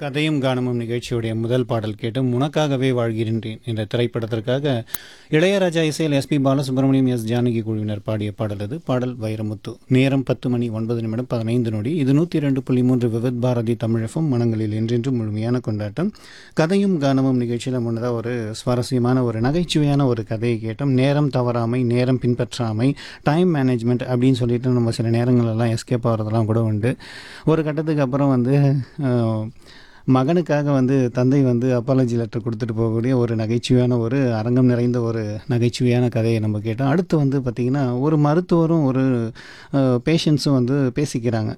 கதையும் கானமும் நிகழ்ச்சியுடைய முதல் பாடல் கேட்டு உனக்காகவே வாழ்கின்றேன் என்ற திரைப்படத்திற்காக இளையராஜா இசையில் எஸ்பி பாலசுப்ரமணியம் எஸ் ஜானகி குழுவினர் பாடிய பாடல் அது பாடல் வைரமுத்து நேரம் பத்து மணி ஒன்பது நிமிடம் பதினைந்து நொடி இது நூற்றி ரெண்டு புள்ளி மூன்று விவித் பாரதி தமிழகம் மனங்களில் என்றென்றும் முழுமையான கொண்டாட்டம் கதையும் கானமும் நிகழ்ச்சியில் முன்னதாக ஒரு சுவாரஸ்யமான ஒரு நகைச்சுவையான ஒரு கதையை கேட்டோம் நேரம் தவறாமை நேரம் பின்பற்றாமை டைம் மேனேஜ்மெண்ட் அப்படின்னு சொல்லிட்டு நம்ம சில நேரங்களெல்லாம் எஸ்கேப் ஆகிறதெல்லாம் கூட உண்டு ஒரு கட்டத்துக்கு அப்புறம் வந்து அஹ், மகனுக்காக வந்து தந்தை வந்து அப்பாலஜி லெட்டர் கொடுத்துட்டு போகக்கூடிய ஒரு நகைச்சுவையான ஒரு அரங்கம் நிறைந்த ஒரு நகைச்சுவையான கதையை நம்ம கேட்டோம் அடுத்து வந்து பார்த்திங்கன்னா ஒரு மருத்துவரும் ஒரு பேஷண்ட்ஸும் வந்து பேசிக்கிறாங்க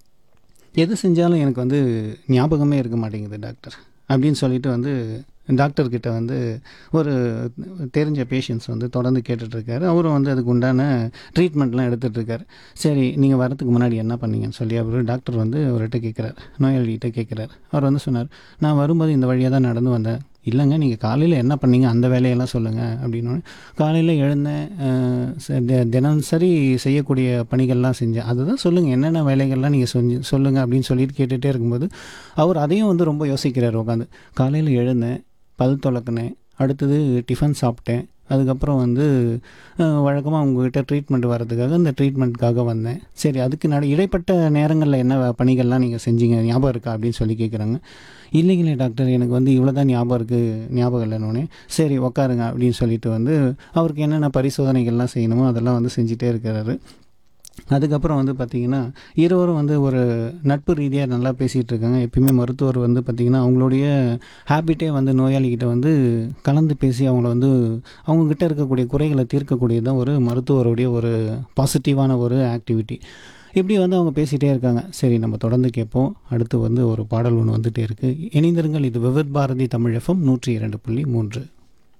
எது செஞ்சாலும் எனக்கு வந்து ஞாபகமே இருக்க மாட்டேங்குது டாக்டர் அப்படின்னு சொல்லிட்டு வந்து டாக்டர்கிட்ட வந்து ஒரு தெரிஞ்ச பேஷண்ட்ஸ் வந்து தொடர்ந்து கேட்டுட்ருக்காரு அவரும் வந்து அதுக்கு உண்டான ட்ரீட்மெண்ட்லாம் எடுத்துகிட்ருக்காரு சரி நீங்கள் வரதுக்கு முன்னாடி என்ன பண்ணீங்கன்னு சொல்லி அவர் டாக்டர் வந்து அவர்கிட்ட கேட்குறாரு நோயாளிகிட்ட கேட்குறாரு அவர் வந்து சொன்னார் நான் வரும்போது இந்த வழியாக தான் நடந்து வந்தேன் இல்லைங்க நீங்கள் காலையில் என்ன பண்ணீங்க அந்த வேலையெல்லாம் சொல்லுங்கள் அப்படின்னு காலையில் எழுந்தேன் அஹ், ச- தி- தினசரி செய்யக்கூடிய பணிகள்லாம் செஞ்சேன் அதுதான் சொல்லுங்கள் என்னென்ன வேலைகள்லாம் நீங்கள் செஞ்சு சொல்லுங்கள் அப்படின்னு சொல்லிட்டு கேட்டுகிட்டே இருக்கும்போது அவர் அதையும் வந்து ரொம்ப யோசிக்கிறார் உட்காந்து காலையில் எழுந்தேன் பல் துலக்குனேன் அடுத்தது டிஃபன் சாப்பிட்டேன் அதுக்கப்புறம் வந்து வழக்கமாக உங்ககிட்ட ட்ரீட்மெண்ட் வரதுக்காக இந்த ட்ரீட்மெண்ட்காக வந்தேன் சரி அதுக்கு நட இடைப்பட்ட நேரங்களில் என்ன வே- பணிகள்லாம் நீங்கள் செஞ்சீங்க ஞாபகம் இருக்கா அப்படின்னு சொல்லி கேட்குறாங்க இல்லைங்களே டாக்டர் எனக்கு வந்து இவ்வளோ தான் ஞாபகம் இருக்குது ஞாபகம் இல்லைன்னு சரி உக்காருங்க அப்படின்னு சொல்லிட்டு வந்து அவருக்கு என்னென்ன பரிசோதனைகள்லாம் செய்யணுமோ அதெல்லாம் வந்து செஞ்சுட்டே இருக்கிறாரு அதுக்கப்புறம் வந்து பார்த்திங்கன்னா இருவரும் வந்து ஒரு நட்பு ரீதியாக நல்லா பேசிகிட்டு இருக்காங்க எப்பயுமே மருத்துவர் வந்து பார்த்திங்கன்னா அவங்களுடைய ஹேபிட்டே வந்து நோயாளிகிட்ட வந்து கலந்து பேசி அவங்கள வந்து அவங்கக்கிட்ட இருக்கக்கூடிய குறைகளை தீர்க்கக்கூடியது தான் ஒரு மருத்துவருடைய ஒரு பாசிட்டிவான ஒரு ஆக்டிவிட்டி இப்படி வந்து அவங்க பேசிகிட்டே இருக்காங்க சரி நம்ம தொடர்ந்து கேட்போம் அடுத்து வந்து ஒரு பாடல் ஒன்று வந்துகிட்டே இருக்குது இணைந்திருங்கள் இது விவித் பாரதி தமிழ் எஃப்எம் நூற்றி இரண்டு புள்ளி மூன்று